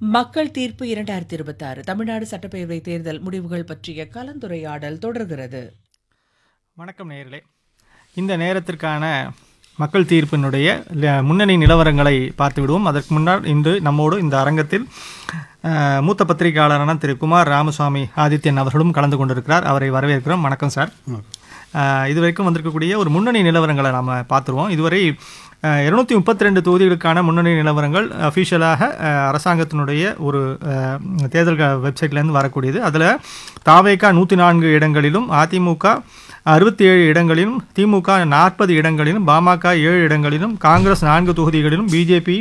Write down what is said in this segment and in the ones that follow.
மக்கள் தீர்ப்பு இரண்டாயிரத்தி இருபத்தாறு தமிழ்நாடு சட்டப்பேரவை தேர்தல் முடிவுகள் பற்றிய கலந்துரையாடல் தொடர்கிறது வணக்கம் நேயர்களே இந்த நேரத்திற்கான மக்கள் தீர்ப்பினுடைய ல- முன்னணி நிலவரங்களை பார்த்து விடுவோம் அதற்கு முன்னால் இன்று நம்மோடு இந்த அரங்கத்தில் அஹ், மூத்த பத்திரிகையாளரான திரு குமார் ராமசுவாமி ஆதித்யன் அவர்களும் கலந்து கொண்டிருக்கிறார் அவரை வரவேற்கிறோம் வணக்கம் சார் அஹ், இதுவரைக்கும் வந்திருக்கக்கூடிய ஒரு முன்னணி நிலவரங்களை நாம் பார்த்துருவோம் இதுவரை இருநூத்தி முப்பத்தி ரெண்டு தொகுதிகளுக்கான முன்னணி நிலவரங்கள் அஃபிஷியலாக அரசாங்கத்தினுடைய ஒரு அஹ், தேர்தல் க- வெப்சைட்லேருந்து வரக்கூடியது அதில் தாவேகா நூற்றி நான்கு இடங்களிலும் அதிமுக அறுபத்தி ஏழு இடங்களிலும் திமுக நாற்பது இடங்களிலும் பாமக ஏழு இடங்களிலும் காங்கிரஸ் நான்கு தொகுதிகளிலும் பிஜேபி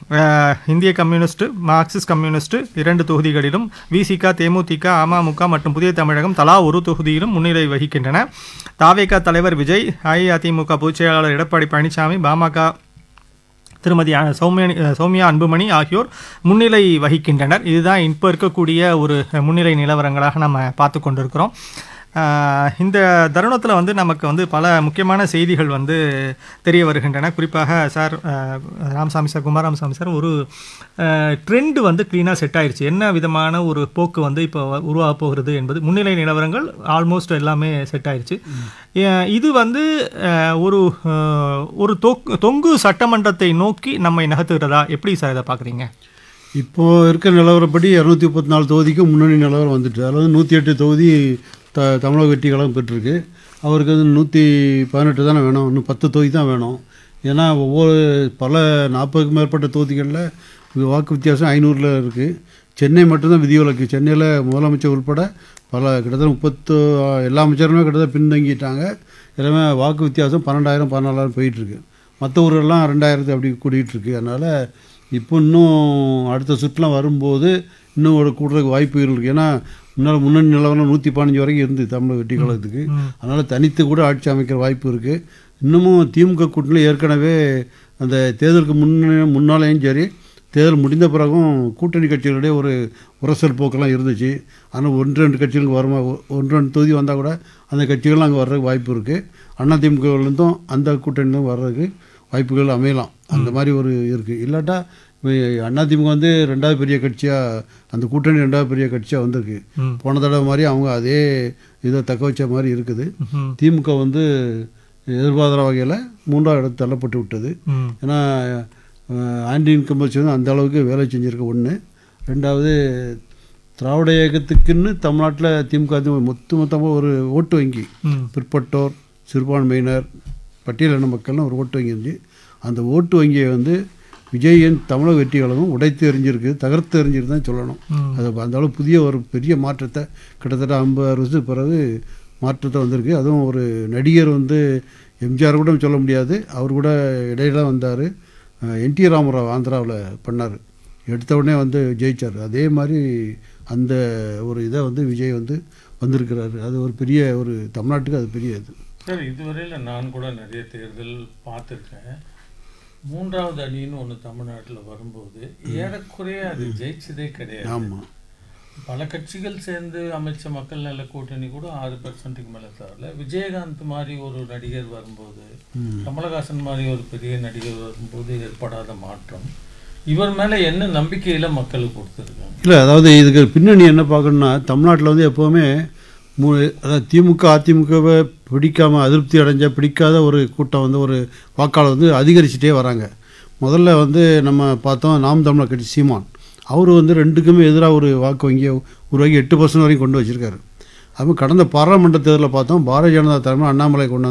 இந்திய கம்யூனிஸ்ட் மார்க்சிஸ்ட் கம்யூனிஸ்ட் இரண்டு தொகுதிகளிலும் விசிக தேமுதிக அமமுக மற்றும் புதிய தமிழகம் தலா ஒரு தொகுதியிலும் முன்னிலை வகிக்கின்றன தாவேகா தலைவர் விஜய் அஇஅதிமுக பொதுச் செயலாளர் எடப்பாடி பழனிசாமி பாமக திருமதி அ- சௌமியனி அ, சௌமியா அன்புமணி ஆகியோர் முன்னிலை வகிக்கின்றனர் இதுதான் இப்போ இருக்கக்கூடிய ஒரு முன்னிலை நிலவரங்களாக நம்ம பார்த்து கொண்டிருக்கிறோம் ஆஹ் இந்த தருணத்தில் வந்து நமக்கு வந்து பல முக்கியமான செய்திகள் வந்து தெரிய வருகின்றன குறிப்பாக சார் ஆஹ் ராமசாமி சார் குமாரராமசாமி சார் ஒரு ட்ரெண்ட் வந்து க்ளீனாக செட் ஆயிருச்சு என்ன விதமான ஒரு போக்கு வந்து இப்போ உருவாக போகிறது என்பது முன்னிலை நிலவரங்கள் ஆல்மோஸ்ட் எல்லாமே செட் ஆயிருச்சு அஹ் இது வந்து அஹ், ஒரு அஹ், ஒரு தொக்- தொங்கு சட்டமன்றத்தை நோக்கி நம்மை நகர்த்துகிறதா எப்படி சார் இதை பார்க்குறீங்க இப்போ இருக்க நிலவரப்படி இரநூத்தி முப்பத்தி நாலு தொகுதிக்கு முன்னணி நிலவரம் வந்துட்டு அதில் வந்து நூற்றி எட்டு தொகுதி த தமிழக வெற்றி கழகம் பெற்றிருக்கு அவருக்கு வந்து நூற்றி பதினெட்டு தானே வேணும் இன்னும் பத்து தொகுதி தான் வேணும் ஏன்னா ஒவ்வொரு பல நாற்பதுக்கும் மேற்பட்ட தொகுதிகளில் வாக்கு வித்தியாசம் ஐநூறில் இருக்குது சென்னை மட்டும்தான் விதிவிலக்கு சென்னையில் முதலமைச்சர் உட்பட பல கிட்டத்தட்ட முப்பத்து எல்லா அமைச்சருமே கிட்டத்தட்ட பின்தங்கிட்டாங்க எல்லாமே வாக்கு வித்தியாசம் பன்னெண்டாயிரம் பதினாலாயிரம் போயிட்டுருக்கு மற்ற ஊரெல்லாம் ரெண்டாயிரத்து அப்படி கூட்டிகிட்டு இருக்கு அதனால் இப்போ இன்னும் அடுத்த சுற்றுலாம் வரும்போது இன்னும் ஒரு கூடுறதுக்கு வாய்ப்புகள் இருக்குது ஏன்னா முன்னால் முன்னணி நிலவரம் நூற்றி பதினஞ்சு வரைக்கும் இருந்து தமிழ் வெற்றி கழகத்துக்கு அதனால் தனித்து கூட ஆட்சி அமைக்கிற வாய்ப்பு இருக்குது இன்னமும் திமுக கூட்டணியில் ஏற்கனவே அந்த தேர்தலுக்கு முன்ன முன்னாலேயும் சரி தேர்தல் முடிந்த பிறகும் கூட்டணி கட்சிகளிடையே ஒரு உரசல் போக்கெல்லாம் இருந்துச்சு ஆனால் ஒன்று ரெண்டு கட்சிகளுக்கு வருமா ஒ- ஒன்று ரெண்டு தொகுதி வந்தால் கூட அந்த கட்சிகள்லாம் அங்கே வர்றதுக்கு வாய்ப்பு இருக்குது அதிமுகவிலேருந்தும் அந்த கூட்டணியிலும் வர்றதுக்கு வாய்ப்புகள் அமையலாம் அந்த மாதிரி ஒரு இருக்குது இல்லாட்டா இப்போ அதிமுக வந்து ரெண்டாவது பெரிய கட்சியாக அந்த கூட்டணி ரெண்டாவது பெரிய கட்சியாக வந்திருக்கு ம். போன போன தடவை மாதிரி அவங்க அதே இதை தக்க வச்ச மாதிரி இருக்குது ம். திமுக வந்து எதிர்பாராத வகையில் மூன்றாவது இடத்து தள்ளப்பட்டு விட்டது ம் ஏன்னா அஹ், ஆன்டி இன்கம்பல்சி வந்து அந்த அளவுக்கு வேலை செஞ்சுருக்க ஒன்று ரெண்டாவது திராவிட இயக்கத்துக்குன்னு தமிழ்நாட்டில் திமுக வந்து மொத்த மொத்தமாக ஒரு ஓட்டு வங்கி ம் பிற்பட்டோர் சிறுபான்மையினர் பட்டியலின மக்கள்னு ஒரு ஓட்டு வங்கி இருந்துச்சு அந்த ஓட்டு வங்கியை வந்து விஜயின் தமிழக வெற்றி கழகம் உடைத்து எறிஞ்சிருக்கு தகர்த்து எறிஞ்சிருக்கு தான் சொல்லணும் ம். அது அந்த அளவு புதிய ஒரு பெரிய மாற்றத்தை கிட்டத்தட்ட ஐம்பது வருஷத்துக்கு பிறகு மாற்றத்தை வந்திருக்கு அதுவும் ஒரு நடிகர் வந்து எம்ஜிஆர் கூட சொல்ல முடியாது அவர் கூட இடையில வந்தார் என் டி ராமராவ் ஆந்திராவில் பண்ணார் எடுத்த உடனே வந்து ஜெயிச்சார் அதே மாதிரி அந்த ஒரு இதை வந்து விஜய் வந்து வந்திருக்கிறாரு அது ஒரு பெரிய ஒரு தமிழ்நாட்டுக்கு அது பெரிய இது சார் இதுவரையில் நான் கூட நிறைய தேர்தல் பார்த்துருக்கேன் மூன்றாவது அணின்னு ஒன்று தமிழ்நாட்டில் வரும்போது ஏறக்குறைய அது ஜெயிச்சதே கிடையாது ஆமாம் பல கட்சிகள் சேர்ந்து அமைச்ச மக்கள் நல கூட்டணி கூட ஆறு பெர்சன்ட்டுக்கு மேலே தரல விஜயகாந்த் மாதிரி ஒரு நடிகர் வரும்போது கமலஹாசன் மாதிரி ஒரு பெரிய நடிகர் வரும்போது ஏற்படாத மாற்றம் இவர் மேலே என்ன நம்பிக்கையில் மக்களுக்கு கொடுத்துருக்காங்க இல்லை அதாவது இதுக்கு பின்னணி என்ன பார்க்கணும்னா தமிழ்நாட்டில் வந்து எப்போவுமே மூ அதாவது திமுக அதிமுகவை பிடிக்காம அதிருப்தி அடைஞ்ச பிடிக்காத ஒரு கூட்டம் வந்து ஒரு வாக்காளர் வந்து அதிகரிச்சுட்டே வராங்க முதல்ல வந்து நம்ம பார்த்தோம் நாம் தமிழர் கட்சி சீமான் அவர் வந்து ரெண்டுக்குமே எதிராக ஒரு வாக்கு வங்கியை உருவாக்கி எட்டு பர்சன்ட் வரைக்கும் கொண்டு வச்சிருக்காரு அதுவும் கடந்த பாராளுமன்ற தேர்தலில் பார்த்தோம் பாரதிய ஜனதா தலைமை அண்ணாமலை கொண்டு